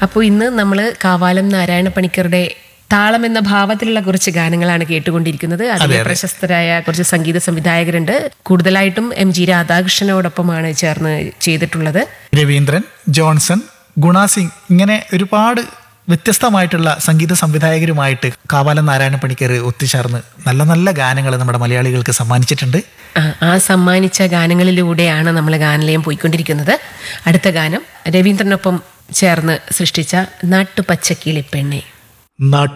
അപ്പോൾ ഇന്ന് നമ്മൾ കാവാലം നാരായണ പണിക്കരുടെ താളം എന്ന ഭാവത്തിലുള്ള കുറച്ച് ഗാനങ്ങളാണ് കേട്ടുകൊണ്ടിരിക്കുന്നത് അതിലെ പ്രശസ്തരായ കുറച്ച് സംഗീത സംവിധായകരുണ്ട് കൂടുതലായിട്ടും എം ജി രാധാകൃഷ്ണനോടൊപ്പമാണ് ചേർന്ന് ചെയ്തിട്ടുള്ളത് രവീന്ദ്രൻ ജോൺസൺ ഗുണ സിംഗ് ഇങ്ങനെ ഒരുപാട് വ്യത്യസ്തമായിട്ടുള്ള സംഗീത സംവിധായകരുമായിട്ട് കാവാലം നാരായണ പണിക്കർ ഒത്തുചേർന്ന് നല്ല നല്ല ഗാനങ്ങൾ നമ്മുടെ മലയാളികൾക്ക് സമ്മാനിച്ചിട്ടുണ്ട് ആ, ആ സമ്മാനിച്ച ഗാനങ്ങളിലൂടെയാണ് നമ്മൾ ഗാനലയം പോയിക്കൊണ്ടിരിക്കുന്നത് അടുത്ത ഗാനം രവീന്ദ്രനൊപ്പം ചേർന്ന് സൃഷ്ടിച്ച നാട്ടുപച്ചക്കിളി പെണ്ണെ നാട്ടു